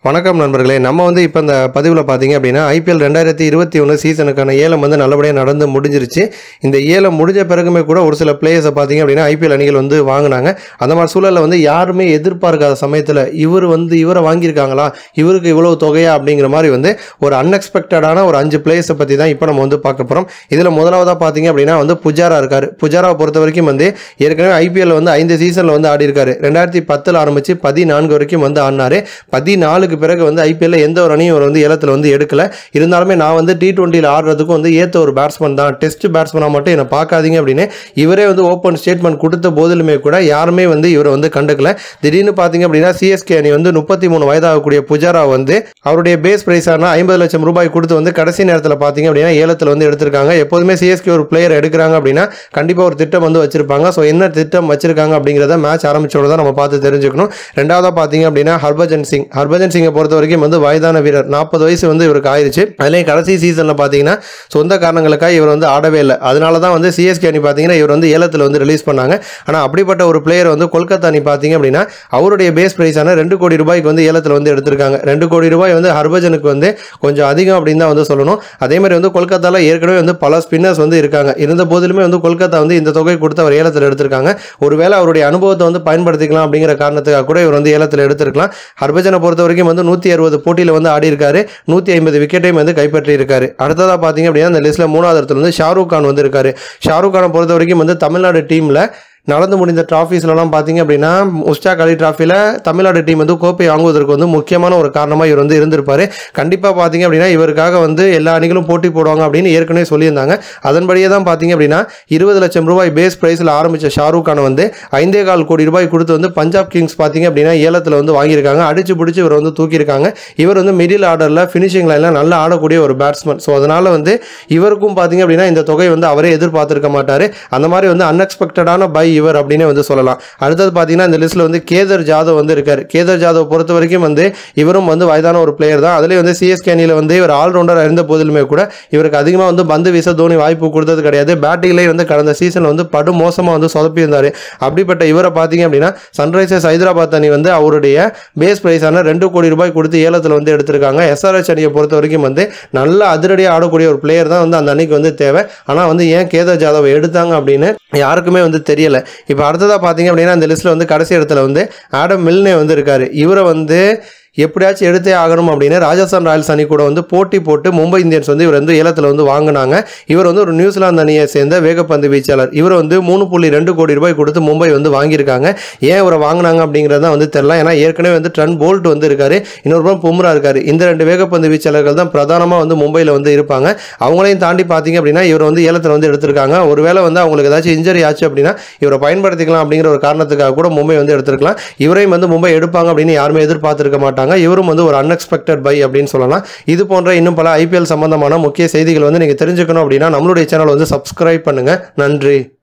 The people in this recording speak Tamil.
வணக்கம் நண்பர்களே நம்ம வந்து இப்போ இந்த பதிவில் பார்த்தீங்க அப்படின்னா ஐபிஎல் ரெண்டாயிரத்தி இருபத்தி ஒன்று சீசனுக்கான ஏலம் வந்து நல்லபடியாக நடந்து முடிஞ்சிருச்சு இந்த ஏலம் முடிஞ்ச பிறகுமே கூட ஒரு சில பிளேயர்ஸை பார்த்தீங்க அப்படின்னா ஐபிஎல் அணிகள் வந்து வாங்கினாங்க அந்த மாதிரி சூழலில் வந்து யாருமே எதிர்பார்க்காத சமயத்தில் இவர் வந்து இவரை வாங்கியிருக்காங்களா இவருக்கு இவ்வளவு தொகையா அப்படிங்கிற மாதிரி வந்து ஒரு அன்எக்ஸ்பெக்டடான ஒரு அஞ்சு பிளேயர்ஸை பற்றி தான் இப்போ நம்ம வந்து பார்க்க போகிறோம் இதில் முதலாவதாக பார்த்தீங்க அப்படின்னா வந்து புஜாரா இருக்கார் புஜாராவை பொறுத்த வரைக்கும் வந்து ஏற்கனவே ஐபிஎல் வந்து ஐந்து சீசனில் வந்து ஆடி இருக்காரு ரெண்டாயிரத்தி பத்தில் ஆரம்பித்து பதினான்கு வரைக்கும் வந்து ஆடினாரு பதினாலுக்கு பிறகு வந்து ஐபிஎல்ல எந்த ஒரு அணியும் இவர் வந்து ஏலத்தில் வந்து எடுக்கல இருந்தாலுமே நான் வந்து டி டுவெண்ட்டியில் ஆடுறதுக்கும் வந்து ஏற்ற ஒரு பேட்ஸ்மேன் தான் டெஸ்ட் பேட்ஸ்மேனாக மட்டும் என்னை பார்க்காதீங்க அப்படின்னு இவரே வந்து ஓப்பன் ஸ்டேட்மெண்ட் கொடுத்த போதிலுமே கூட யாருமே வந்து இவரை வந்து கண்டுக்கல திடீர்னு பார்த்தீங்க அப்படின்னா சிஎஸ்கே அணி வந்து முப்பத்தி மூணு வயதாகக்கூடிய புஜாரா வந்து அவருடைய பேஸ் பிரைஸான ஐம்பது லட்சம் ரூபாய் கொடுத்து வந்து கடைசி நேரத்தில் பார்த்தீங்க அப்படின்னா ஏலத்தில் வந்து எடுத்திருக்காங்க எப்போதுமே சிஎஸ்கே ஒரு பிளேயர் எடுக்கிறாங்க அப்படின்னா கண்டிப்பாக ஒரு திட்டம் வந்து வச்சிருப்பாங்க ஸோ என்ன திட்டம் வச்சிருக்காங்க அப்படிங்கிறத மேட்ச் ஆரம்பிச்சோட தான் நம்ம பார்த்து தெரிஞ்சுக்கணும் ரெண்டாவதாக பார்த்தீங்க அப்படின்னா ஹர்பஜன் சிங் ஹர்பஜன் சிங்கை பொறுத்த வரைக்கும் வந்து வயதான வீரர் நாற்பது வயசு வந்து இவருக்கு ஆயிருச்சு அதுலேயும் கடைசி சீசனில் பார்த்தீங்கன்னா சொந்த காரணங்களுக்காக இவர் வந்து ஆடவே இல்லை அதனால தான் வந்து சிஎஸ்கே அணி பார்த்தீங்கன்னா இவர் வந்து ஏலத்தில் வந்து ரிலீஸ் பண்ணாங்க ஆனால் அப்படிப்பட்ட ஒரு பிளேயர் வந்து கொல்கத்தா அணி பார்த்தீங்க அப்படின்னா அவருடைய பேஸ் பிரைஸான ரெண்டு கோடி ரூபாய்க்கு வந்து ஏலத்தில் வந்து எடுத்திருக்காங்க ரெண்டு கோடி ரூபாய் வந்து ஹர்பஜனுக்கு வந்து கொஞ்சம் அதிகம் அப்படின்னு தான் வந்து சொல்லணும் அதே மாதிரி வந்து கொல்கத்தாவில் ஏற்கனவே வந்து பல ஸ்பின்னர்ஸ் வந்து இருக்காங்க இருந்த போதிலுமே வந்து கொல்கத்தா வந்து இந்த தொகை கொடுத்து அவர் ஏலத்தில் எடுத்திருக்காங்க ஒருவேளை அவருடைய அனுபவத்தை வந்து பயன்படுத்திக்கலாம் அப்படிங்கிற காரணத்துக்காக கூட இவர் வந்து ஏலத்தில் எடுத்திருக்கலாம் ஹர்பஜனை பொறுத்த வரைக்கும் வந்து நூற்றி அறுபது போட்டியில் வந்து ஆடி இருக்காரு நூற்றி ஐம்பது விக்கெட்டையும் வந்து கைப்பற்றி இருக்காரு அடுத்ததாக பார்த்தீங்க அப்படின்னா அந்த லிஸ்ட்டில் மூணாவது இடத்துல வந்து ஷாருக் கான் வந்து இருக்காரு ஷாருக் கானை பொறுத்த வரைக்கும் வந்து தமிழ்நாடு டீமில் நடந்து முடிந்த டிராஃபீஸ்லலாம் பார்த்தீங்க அப்படின்னா முஸ்டாக் அலி டிராஃபியில் தமிழ்நாடு டீம் வந்து கோப்பை வாங்குவதற்கு வந்து முக்கியமான ஒரு காரணமாக இவர் வந்து இருந்திருப்பார் கண்டிப்பாக பார்த்தீங்க அப்படின்னா இவருக்காக வந்து எல்லா அணிகளும் போட்டி போடுவாங்க அப்படின்னு ஏற்கனவே சொல்லியிருந்தாங்க அதன்படியே தான் பார்த்தீங்க அப்படின்னா இருபது லட்சம் ரூபாய் பேஸ் ப்ரைஸில் ஆரம்பித்த ஷாருக் கானை வந்து ஐந்தே கால் கோடி ரூபாய் கொடுத்து வந்து பஞ்சாப் கிங்ஸ் பார்த்தீங்க அப்படின்னா ஏலத்தில் வந்து வாங்கியிருக்காங்க அடிச்சு பிடிச்சி இவர் வந்து தூக்கியிருக்காங்க இவர் வந்து மிடில் ஆர்டரில் ஃபினிஷிங் லைனில் நல்லா ஆடக்கூடிய ஒரு பேட்ஸ்மேன் ஸோ அதனால் வந்து இவருக்கும் பார்த்தீங்க அப்படின்னா இந்த தொகை வந்து அவரே எதிர்பார்த்திருக்க மாட்டார் அந்த மாதிரி வந்து அன்எக்ஸ்பெக்டடான பை இவர் அப்படின்னே வந்து சொல்லலாம் அடுத்தது பார்த்தீங்கன்னா இந்த லிஸ்ட்டில் வந்து கேதர் ஜாதவ் வந்து இருக்கார் கேதர் ஜாதவ் பொறுத்த வரைக்கும் வந்து இவரும் வந்து வயதான ஒரு பிளேயர் தான் அதுலேயும் வந்து சிஎஸ்கே அணியில் வந்து இவர் ஆல்ரவுண்டர் இருந்த போதிலுமே கூட இவருக்கு அதிகமாக வந்து பந்து வீச தோனி வாய்ப்பு கொடுத்தது கிடையாது பேட்டிங்லேயே வந்து கடந்த சீசன் வந்து படு மோசமாக வந்து சொதப்பி இருந்தார் அப்படிப்பட்ட இவரை பார்த்தீங்க அப்படின்னா சன்ரைசர்ஸ் ஹைதராபாத் அணி வந்து அவருடைய பேஸ் பிரைஸான ரெண்டு கோடி ரூபாய் கொடுத்து ஏலத்தில் வந்து எடுத்திருக்காங்க எஸ்ஆர்எச் அணியை பொறுத்த வரைக்கும் வந்து நல்ல அதிரடியாக ஆடக்கூடிய ஒரு பிளேயர் தான் வந்து அந்த அணிக்கு வந்து தேவை ஆனால் வந்து ஏன் கேதர் ஜாதவ் எடுத்தாங்க அப்படின்னு யாருக்குமே வந்து தெரியல இப்போ அடுத்ததாக பார்த்தீங்க அப்படின்னா இந்த லிஸ்ட்டில் வந்து கடைசி இடத்துல வந்து ஆடம் மில்னே வந்து இருக்காரு இவரை வந்து எப்படியாச்சும் எடுத்தே ஆகணும் அப்படின்னு ராஜஸ்தான் ராயல்ஸ் அணி கூட வந்து போட்டி போட்டு மும்பை இந்தியன்ஸ் வந்து இவர் வந்து ஏலத்தில் வந்து வாங்கினாங்க இவர் வந்து ஒரு நியூசிலாந்து அணியை சேர்ந்த வேகப்பந்து வீச்சாளர் இவர் வந்து மூணு புள்ளி ரெண்டு கோடி ரூபாய் கொடுத்து மும்பை வந்து வாங்கியிருக்காங்க ஏன் இவரை வாங்கினாங்க அப்படிங்கிறது தான் வந்து தெரில ஏன்னா ஏற்கனவே வந்து ட்ரன் போல்ட் வந்து இருக்காரு இன்னொரு புறம் பும்ரா இருக்காரு இந்த ரெண்டு வேகப்பந்து வீச்சாளர்கள் தான் பிரதானமாக வந்து மும்பையில் வந்து இருப்பாங்க அவங்களையும் தாண்டி பார்த்தீங்க அப்படின்னா இவர் வந்து ஏலத்தில் வந்து எடுத்திருக்காங்க ஒருவேளை வந்து அவங்களுக்கு ஏதாச்சும் இன்ஜரி ஆச்சு அப்படின்னா இவரை பயன்படுத்திக்கலாம் அப்படிங்கிற ஒரு காரணத்துக்காக கூட மும்பை வந்து எடுத்திருக்கலாம் இவரையும் வந்து மும்பை எடுப்பாங்க அப்படின்னு யாருமே எதிர்பார்த்திருக்க மாட்டாங்க இவரும் வந்து ஒரு அன்எக்ஸ்பெக்டட் பை அப்படின்னு சொல்லலாம் இது போன்ற இன்னும் பல ஐபிஎல் சம்பந்தமான முக்கிய செய்திகள் வந்து நீங்கள் தெரிஞ்சுக்கணும் அப்படின்னா நம்மளுடைய சேனல் வந்து சப்ஸ்கிரைப் பண்ணுங்க நன்றி